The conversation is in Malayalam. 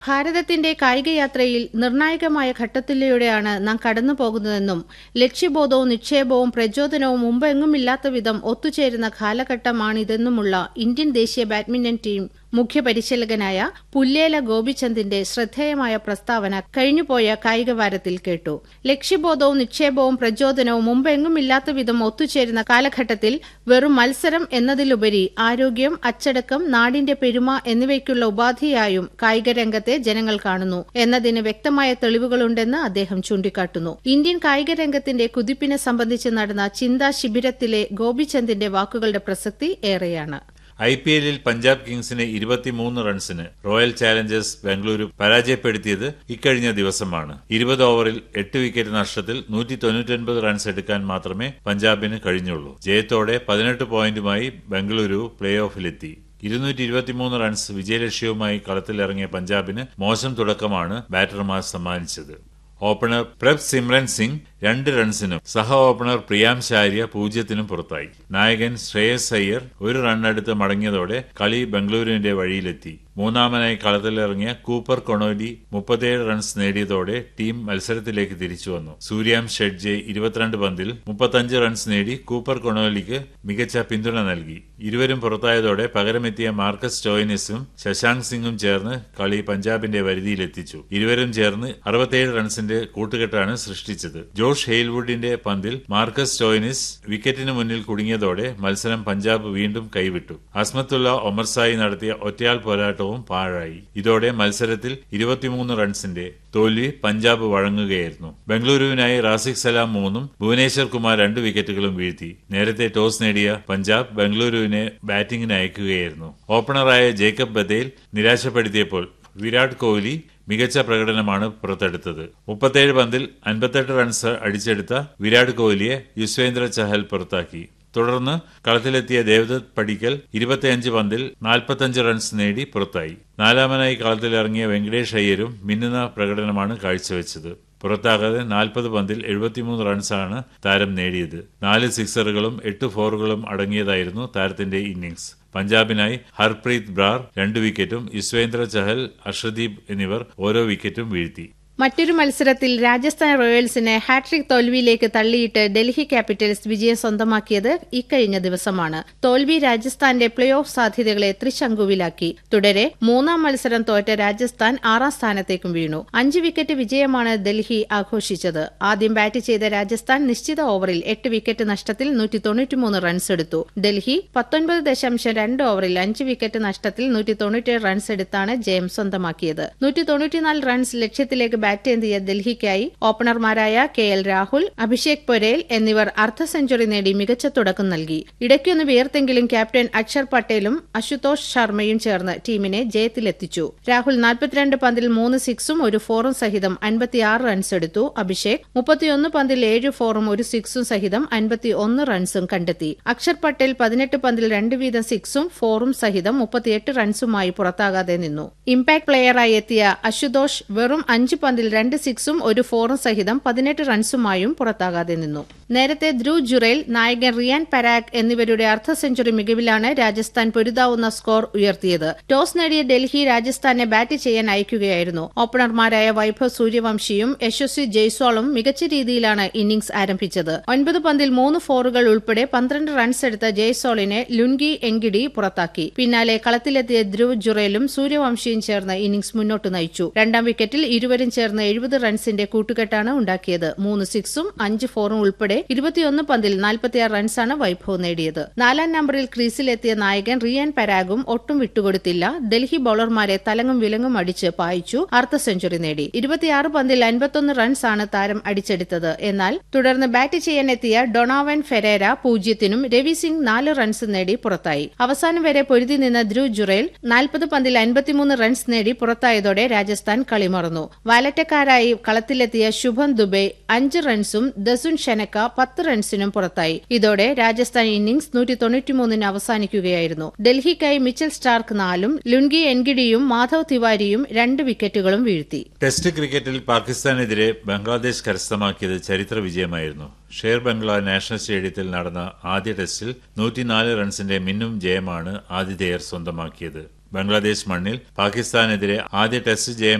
ഭാരതത്തിന്റെ കായികയാത്രയിൽ നിർണായകമായ ഘട്ടത്തിലൂടെയാണ് നാം കടന്നു പോകുന്നതെന്നും ലക്ഷ്യബോധവും നിക്ഷേപവും പ്രചോദനവും മുമ്പെങ്ങുമില്ലാത്ത വിധം ഒത്തുചേരുന്ന കാലഘട്ടമാണിതെന്നുമുള്ള ഇന്ത്യൻ ദേശീയ ബാഡ്മിന്റൺ ടീം മുഖ്യ പരിശീലകനായ പുല്ലേല ഗോപിചന്ദിന്റെ ശ്രദ്ധേയമായ പ്രസ്താവന കഴിഞ്ഞുപോയ കായികവാരത്തിൽ കേട്ടു ലക്ഷ്യബോധവും നിക്ഷേപവും പ്രചോദനവും മുമ്പെങ്ങുമില്ലാത്ത വിധം ഒത്തുചേരുന്ന കാലഘട്ടത്തിൽ വെറും മത്സരം എന്നതിലുപരി ആരോഗ്യം അച്ചടക്കം നാടിന്റെ പെരുമ എന്നിവയ്ക്കുള്ള ഉപാധിയായും കായിക രംഗത്തെ ജനങ്ങൾ കാണുന്നു എന്നതിന് വ്യക്തമായ തെളിവുകളുണ്ടെന്ന് അദ്ദേഹം ചൂണ്ടിക്കാട്ടുന്നു ഇന്ത്യൻ കായിക രംഗത്തിന്റെ കുതിപ്പിനെ സംബന്ധിച്ച് നടന്ന ചിന്താ ശിബിരത്തിലെ ഗോപിചന്ദിന്റെ വാക്കുകളുടെ പ്രസക്തി ഏറെയാണ് ഐ പി എല്ലിൽ പഞ്ചാബ് കിങ്സിനെ ഇരുപത്തിമൂന്ന് റൺസിന് റോയൽ ചാലഞ്ചേഴ്സ് ബാംഗ്ലൂരു പരാജയപ്പെടുത്തിയത് ഇക്കഴിഞ്ഞ ദിവസമാണ് ഇരുപത് ഓവറിൽ എട്ട് വിക്കറ്റ് നഷ്ടത്തിൽ നൂറ്റി തൊണ്ണൂറ്റൊൻപത് റൺസ് എടുക്കാൻ മാത്രമേ പഞ്ചാബിന് കഴിഞ്ഞുള്ളൂ ജയത്തോടെ പതിനെട്ട് പോയിന്റുമായി ബംഗളൂരു പ്ലേ ഓഫിലെത്തി ഇരുന്നൂറ്റി ഇരുപത്തിമൂന്ന് റൺസ് വിജയലക്ഷ്യവുമായി കളത്തിലിറങ്ങിയ പഞ്ചാബിന് മോശം തുടക്കമാണ് ബാറ്റർമാർ സമ്മാനിച്ചത് ഓപ്പണർ പ്രഭ് സിമ്രൻ സിംഗ് രണ്ട് റൺസിനും സഹ ഓപ്പണർ പ്രിയാം ശാര്യ പൂജ്യത്തിനും പുറത്തായി നായകൻ ശ്രേയസ് അയ്യർ ഒരു റണ്ണെടുത്ത് മടങ്ങിയതോടെ കളി ബംഗളൂരുവിന്റെ വഴിയിലെത്തി മൂന്നാമനായി കളത്തിലിറങ്ങിയ കൂപ്പർ കൊണോലി മുപ്പത്തിയേഴ് റൺസ് നേടിയതോടെ ടീം മത്സരത്തിലേക്ക് തിരിച്ചു വന്നു സൂര്യാം ഷെഡ്ജെ ഇരുപത്തിരണ്ട് പന്തിൽ മുപ്പത്തഞ്ച് റൺസ് നേടി കൂപ്പർ കൊണോലിക്ക് മികച്ച പിന്തുണ നൽകി ഇരുവരും പുറത്തായതോടെ പകരമെത്തിയ മാർക്കസ് ടോയിനിസും ശശാങ്ക് സിംഗും ചേർന്ന് കളി പഞ്ചാബിന്റെ വരുതിയിലെത്തിച്ചു ഇരുവരും ചേർന്ന് അറുപത്തിയേഴ് റൺസിന്റെ കൂട്ടുകെട്ടാണ് സൃഷ്ടിച്ചത് ജോഷ് ഹെയിൽവുഡിന്റെ പന്തിൽ മാർക്കസ് ടോയിനിസ് വിക്കറ്റിന് മുന്നിൽ കുടുങ്ങിയതോടെ മത്സരം പഞ്ചാബ് വീണ്ടും കൈവിട്ടു അസ്മത്തുള്ള ഒമർസായി നടത്തിയ ഒറ്റയാൾ പോരാട്ടവും പാഴായി ഇതോടെ മത്സരത്തിൽ ഇരുപത്തിമൂന്ന് റൺസിന്റെ തോൽവി പഞ്ചാബ് വഴങ്ങുകയായിരുന്നു ബംഗളൂരുവിനായി റാസിഖ് സലാം മൂന്നും ഭുവനേശ്വർ കുമാർ രണ്ട് വിക്കറ്റുകളും വീഴ്ത്തി നേരത്തെ ടോസ് നേടിയ പഞ്ചാബ് ബംഗളൂരുവിനെ ബാറ്റിംഗിന് അയക്കുകയായിരുന്നു ഓപ്പണറായ ജേക്കബ് ബദേൽ നിരാശപ്പെടുത്തിയപ്പോൾ വിരാട് കോഹ്ലി മികച്ച പ്രകടനമാണ് പുറത്തെടുത്തത് മുപ്പത്തേഴ് പന്തിൽ അൻപത്തെട്ട് റൺസ് അടിച്ചെടുത്ത വിരാട് കോഹ്ലിയെ യുസ്വേന്ദ്ര ചഹൽ പുറത്താക്കി തുടർന്ന് കളത്തിലെത്തിയ ദേവദത്ത് പടിക്കൽ ഇരുപത്തിയഞ്ച് പന്തിൽ നാൽപ്പത്തഞ്ച് റൺസ് നേടി പുറത്തായി നാലാമനായി കളത്തിലിറങ്ങിയ വെങ്കടേഷ് അയ്യരും മിന്നുന്ന പ്രകടനമാണ് കാഴ്ചവെച്ചത് പുറത്താകാതെ നാൽപ്പത് പന്തിൽ എഴുപത്തിമൂന്ന് റൺസാണ് താരം നേടിയത് നാല് സിക്സറുകളും എട്ട് ഫോറുകളും അടങ്ങിയതായിരുന്നു താരത്തിന്റെ ഇന്നിംഗ്സ് പഞ്ചാബിനായി ഹർപ്രീത് ബ്രാർ രണ്ട് വിക്കറ്റും യുസ്വേന്ദ്ര ചഹൽ അർഷദീപ് എന്നിവർ ഓരോ വിക്കറ്റും വീഴ്ത്തി മറ്റൊരു മത്സരത്തിൽ രാജസ്ഥാൻ റോയൽസിനെ ഹാട്രിക് തോൽവിയിലേക്ക് തള്ളിയിട്ട് ഡൽഹി ക്യാപിറ്റൽസ് വിജയം സ്വന്തമാക്കിയത് ഇക്കഴിഞ്ഞ ദിവസമാണ് തോൽവി രാജസ്ഥാന്റെ പ്ലേ ഓഫ് സാധ്യതകളെ ത്രിശങ്കുവിലാക്കി തുടരെ മൂന്നാം മത്സരം തോറ്റ രാജസ്ഥാൻ ആറാം സ്ഥാനത്തേക്കും വീണു അഞ്ച് വിക്കറ്റ് വിജയമാണ് ഡൽഹി ആഘോഷിച്ചത് ആദ്യം ബാറ്റ് ചെയ്ത രാജസ്ഥാൻ നിശ്ചിത ഓവറിൽ എട്ട് വിക്കറ്റ് നഷ്ടത്തിൽ നൂറ്റി തൊണ്ണൂറ്റിമൂന്ന് റൺസ് എടുത്തു ഡൽഹി പത്തൊൻപത് ദശാംശം രണ്ട് ഓവറിൽ അഞ്ച് വിക്കറ്റ് നഷ്ടത്തിൽ നൂറ്റി തൊണ്ണൂറ്റേഴ് റൺസ് എടുത്താണ് ജയം സ്വന്തമാക്കിയത് നൂറ്റി തൊണ്ണൂറ്റിനാല് റൺസ് ലക്ഷ്യത്തിലേക്ക് ബാറ്റ് ചെയ്തിയ ഡൽഹിക്കായി ഓപ്പണർമാരായ കെ എൽ രാഹുൽ അഭിഷേക് പൊരേൽ എന്നിവർ അർദ്ധ സെഞ്ചുറി നേടി മികച്ച തുടക്കം നൽകി ഇടയ്ക്കൊന്ന് വിയർത്തെങ്കിലും ക്യാപ്റ്റൻ അക്ഷർ പട്ടേലും അശുതോഷ് ശർമ്മയും ചേർന്ന് ടീമിനെ ജയത്തിലെത്തിച്ചു രാഹുൽ നാൽപ്പത്തിരണ്ട് പന്തിൽ മൂന്ന് സിക്സും ഒരു ഫോറും സഹിതം അൻപത്തിയാറ് റൺസ് എടുത്തു അഭിഷേക് മുപ്പത്തിയൊന്ന് പന്തിൽ ഏഴ് ഫോറും ഒരു സിക്സും സഹിതം അൻപത്തി ഒന്ന് റൺസും കണ്ടെത്തി അക്ഷർ പട്ടേൽ പതിനെട്ട് പന്തിൽ രണ്ട് വീതം സിക്സും ഫോറും സഹിതം മുപ്പത്തിയെട്ട് റൺസുമായി പുറത്താകാതെ നിന്നു ഇംപാക്ട് പ്ലെയറായി എത്തിയ അശുതോഷ് വെറും അഞ്ച് പന്തിൽ രണ്ട് സിക്സും ഒരു ഫോറും സഹിതം പതിനെട്ട് റൺസുമായും പുറത്താകാതെ നിന്നു നേരത്തെ ധ്രുവ് ജുറേൽ നായകൻ റിയാൻ പരാഗ് എന്നിവരുടെ അർദ്ധ സെഞ്ചുറി മികവിലാണ് രാജസ്ഥാൻ പൊരുതാവുന്ന സ്കോർ ഉയർത്തിയത് ടോസ് നേടിയ ഡൽഹി രാജസ്ഥാനെ ബാറ്റ് ചെയ്യാൻ അയക്കുകയായിരുന്നു ഓപ്പണർമാരായ വൈഭവ് സൂര്യവംശിയും യശസ്വി ജയ്സ്വാളും മികച്ച രീതിയിലാണ് ഇന്നിംഗ്സ് ആരംഭിച്ചത് ഒൻപത് പന്തിൽ മൂന്ന് ഫോറുകൾ ഉൾപ്പെടെ പന്ത്രണ്ട് റൺസ് എടുത്ത ജയ്സ്വാളിനെ ലുൻഗി എങ്കിഡി പുറത്താക്കി പിന്നാലെ കളത്തിലെത്തിയ ധ്രുവ് ജുറേലും സൂര്യവംശിയും ചേർന്ന് ഇന്നിംഗ്സ് മുന്നോട്ട് നയിച്ചു രണ്ടാം വിക്കറ്റിൽ ഇരുവരും ചേർന്ന് എഴുപത് റൺസിന്റെ കൂട്ടുകെട്ടാണ് ഉണ്ടാക്കിയത് മൂന്ന് സിക്സും അഞ്ച് ഫോറും ഉൾപ്പെടെ ഇരുപത്തിയൊന്ന് പന്തിൽ നാൽപ്പത്തിയാറ് റൺസാണ് വൈഭവ് നേടിയത് നാലാം നമ്പറിൽ ക്രീസിലെത്തിയ നായകൻ റിയാൻ പരാഗും ഒട്ടും വിട്ടുകൊടുത്തില്ല ഡൽഹി ബൌളർമാരെ തലങ്ങും വിലങ്ങും അടിച്ച് പായിച്ചു അർദ്ധ സെഞ്ചുറി നേടി ഇരുപത്തിയാറ് പന്തിൽ അൻപത്തൊന്ന് റൺസാണ് താരം അടിച്ചെടുത്തത് എന്നാൽ തുടർന്ന് ബാറ്റ് ചെയ്യാനെത്തിയ ഡൊണാവൻ ഫെരേര പൂജ്യത്തിനും രവി സിംഗ് നാല് റൺസ് നേടി പുറത്തായി അവസാനം വരെ പൊരുതി നിന്ന ധ്രുവ് ജുറേൽ നാൽപ്പത് പന്തിൽ അൻപത്തിമൂന്ന് റൺസ് നേടി പുറത്തായതോടെ രാജസ്ഥാൻ കളിമറന്നു വാലറ്റക്കാരായി കളത്തിലെത്തിയ ശുഭം ദുബെ അഞ്ച് റൺസും ദസുൻ ഷെനക്ക പത്ത് റൺസിനും പുറത്തായി ഇതോടെ രാജസ്ഥാൻ ഇന്നിംഗ്സ് നൂറ്റി തൊണ്ണൂറ്റിമൂന്നിന് അവസാനിക്കുകയായിരുന്നു ഡൽഹിക്കായി മിച്ചൽ സ്റ്റാർക്ക് നാലും ലുൻഗി എൻഗിഡിയും മാധവ് തിവാരിയും രണ്ട് വിക്കറ്റുകളും വീഴ്ത്തി ടെസ്റ്റ് ക്രിക്കറ്റിൽ പാകിസ്ഥാനെതിരെ ബംഗ്ലാദേശ് കരസ്ഥമാക്കിയത് ചരിത്ര വിജയമായിരുന്നു ഷേർ ബംഗ്ല നാഷണൽ സ്റ്റേഡിയത്തിൽ നടന്ന ആദ്യ ടെസ്റ്റിൽ നൂറ്റിനാല് റൺസിന്റെ മിന്നും ജയമാണ് ആതിഥേയർ സ്വന്തമാക്കിയത് ബംഗ്ലാദേശ് മണ്ണിൽ പാകിസ്ഥാനെതിരെ ആദ്യ ടെസ്റ്റ് ജയം